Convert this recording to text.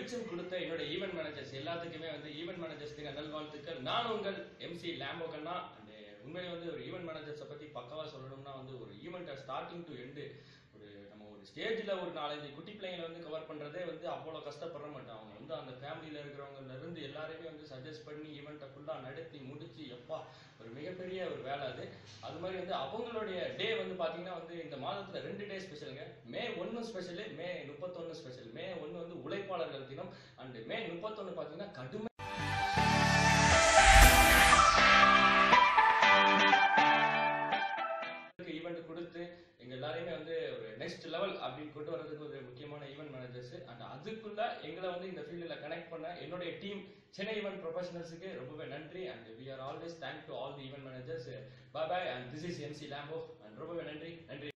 வெளிச்சம் கொடுத்த என்னோட ஈவென்ட் மேனேஜர்ஸ் எல்லாத்துக்குமே வந்து ஈவென்ட் மேனேஜர்ஸ்க்கு நல்வாழ்த்துக்கள் நான் உங்கள் எம்சி லேம்போகன்னா அண்ட் உண்மையிலே வந்து ஒரு ஈவென்ட் மேனேஜர்ஸை பத்தி பக்கவா சொல்லணும்னா வந்து ஒரு ஈவெண்ட்டை ஸ்டார்டிங் டு எண்டு ஒரு நம்ம ஒரு ஸ்டேஜ்ல ஒரு நாலஞ்சு குட்டி பிள்ளைங்களை வந்து கவர் பண்றதே வந்து அவ்வளோ கஷ்டப்பட மாட்டோம் அவங்க வந்து அந்த ஃபேமிலியில இருக்கிறவங்கல இருந்து எல்லாரையுமே வந்து சஜஸ்ட் பண்ணி ஈவெண்ட்டை ஃபுல்லா நடத்தி முடிச்சு எப்பா ஒரு மிகப்பெரிய ஒரு வேலை அது அது மாதிரி வந்து அவங்களுடைய டே வந்து பாத்தீங்கன்னா வந்து இந்த மாதத்துல ரெண்டு டே ஸ்பெஷலுங்க மே ஒன்னு ஸ்பெஷலு மே முப்பத்தொன்னு ஸ்பெஷல் மே ஒன்னு வந்து உழைப்பாளர்கள் தினம் அண்ட் மே முப்பத்தொன்னு பாத்தீங்கன்னா கடுமை ஈவெண்ட் கொடுத்து எங்க எல்லாரையுமே வந்து ஒரு நெக்ஸ்ட் லெவல் அப்படின்னு கொண்டு வரதுக்கு ஒரு முக்கியமான ஈவெண்ட் மேனேஜர்ஸ் அண்ட் அதுக்குள்ள எங்களை வந்து இந்த ஃபீல்டில் கனெக்ட் பண்ண என்னுடைய டீம் சென்னை ஈவெண்ட் ப்ரொஃபஷனல்ஸுக்கு ரொம்பவே நன்றி and we are always thank to all the event managers bye bye and this is MC Lambo and ரொம்பவே நன்றி நன்றி